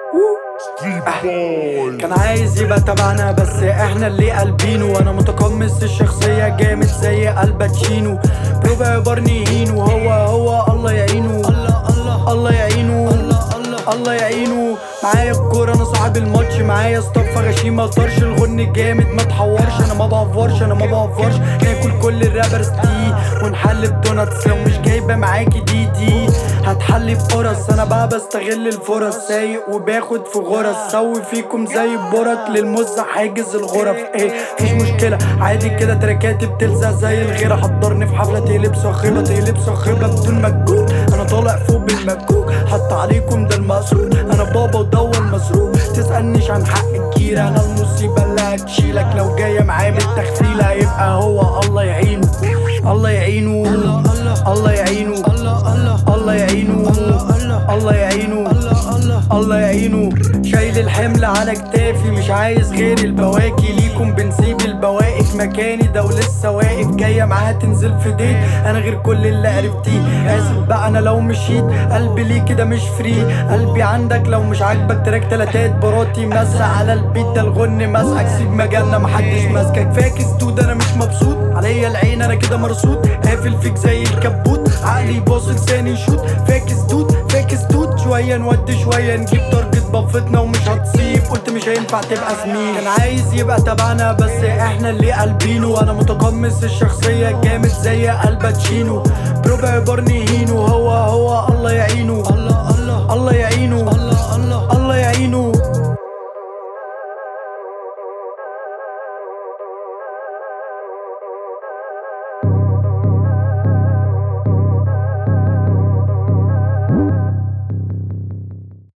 كان عايز يبقى تبعنا بس احنا اللي قلبينه وانا متقمص الشخصية جامد زي الباتشينو بروبا يبرني هينو هو هو الله يعينه الله الله الله يعينه الله الله الله يعينه معايا الكورة انا صاحب الماتش معايا اصطف غشيم ما اقدرش الغن جامد ما تحورش انا ما بافورش انا ما بافورش ناكل كل الرابرز دي ونحل بدوناتس لو مش جايبة معاكي دي دي هتحلي بفرص انا بقى بستغل الفرص سايق وباخد في غرز سوي فيكم زي البرك للمزة حاجز الغرف ايه مفيش مشكلة عادي كده تراكاتي بتلزق زي الغيرة حضرني في حفلة تقلب صاخبة تقلب صاخبة بدون مجهود انا طالع فوق بالمكوك حط عليكم ده المقصود انا بابا ودوا المصروف تسألنيش عن حق الجيرة انا المصيبة اللي هتشيلك لو جاية معايا بالتخفيل هيبقى هو الله يعينه الله يعينه الله يعينه الله يعينه الله يعينه الله يعينه شايل الحمل على كتافي مش عايز غير البواكي ليكم بنسيب البواقي في مكاني ده ولسه واقف جايه معاها تنزل في ديت انا غير كل اللي عرفتيه اسف بقى انا لو مشيت قلبي ليه كده مش فري قلبي عندك لو مش عاجبك تراك تلاتات براتي مسا على البيت ده الغن مسحك سيب مجالنا محدش ماسكك فاكس دود انا مش مبسوط عليا العين انا كده مرصود قافل فيك زي الكبوت عقلي باصل ثاني يشوط فاكس دود فاكس دود شويه نودي شويه نجيب تارجت بفتنا ومش هتصيب قلت مش هينفع تبقى زميل كان عايز يبقى تبعنا بس احنا اللي قلبينه وانا متقمص الشخصيه جامد زي الباتشينو بروبا يبرني هينو هو هو الله يعينه الله الله الله يعينه